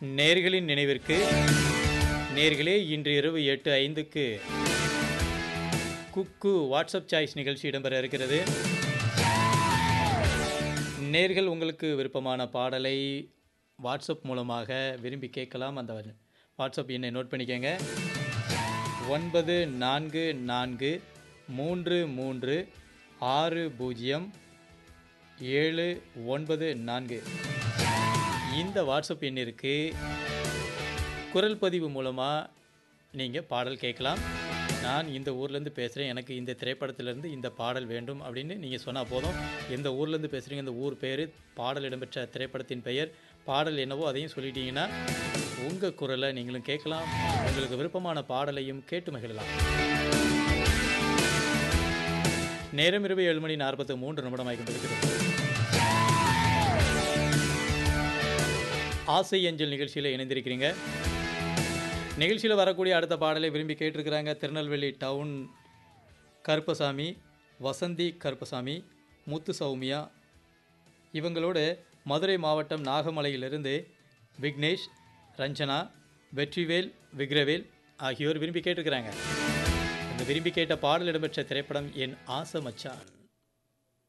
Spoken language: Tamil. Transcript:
நேர்களின் நினைவிற்கு நேர்களே இன்று இரவு எட்டு ஐந்துக்கு குக்கு வாட்ஸ்அப் சாய்ஸ் நிகழ்ச்சி இடம்பெற இருக்கிறது நேர்கள் உங்களுக்கு விருப்பமான பாடலை வாட்ஸ்அப் மூலமாக விரும்பி கேட்கலாம் அந்த வாட்ஸ்அப் எண்ணை நோட் பண்ணிக்கோங்க ஒன்பது நான்கு நான்கு மூன்று மூன்று ஆறு பூஜ்ஜியம் ஏழு ஒன்பது நான்கு இந்த வாட்ஸ்அப் எண்ணிற்கு குரல் பதிவு மூலமாக நீங்கள் பாடல் கேட்கலாம் நான் இந்த ஊர்லேருந்து பேசுகிறேன் எனக்கு இந்த திரைப்படத்திலேருந்து இந்த பாடல் வேண்டும் அப்படின்னு நீங்கள் சொன்னால் போதும் எந்த ஊர்லேருந்து பேசுகிறீங்க இந்த ஊர் பேர் பாடல் இடம்பெற்ற திரைப்படத்தின் பெயர் பாடல் என்னவோ அதையும் சொல்லிட்டீங்கன்னா உங்கள் குரலை நீங்களும் கேட்கலாம் உங்களுக்கு விருப்பமான பாடலையும் கேட்டு மகிழலாம் நேரம் இரவு ஏழு மணி நாற்பத்து மூன்று நிமிடமாகி கொண்டிருக்கிறது ஆசை அஞ்சல் நிகழ்ச்சியில் இணைந்திருக்கிறீங்க நிகழ்ச்சியில் வரக்கூடிய அடுத்த பாடலை விரும்பி கேட்டிருக்கிறாங்க திருநெல்வேலி டவுன் கருப்பசாமி வசந்தி கருப்பசாமி முத்து சௌமியா இவங்களோட மதுரை மாவட்டம் நாகமலையிலிருந்து விக்னேஷ் ரஞ்சனா வெற்றிவேல் விக்ரவேல் ஆகியோர் விரும்பி கேட்டிருக்கிறாங்க இந்த விரும்பி கேட்ட பாடல் இடம்பெற்ற திரைப்படம் என் ஆசை மச்சான்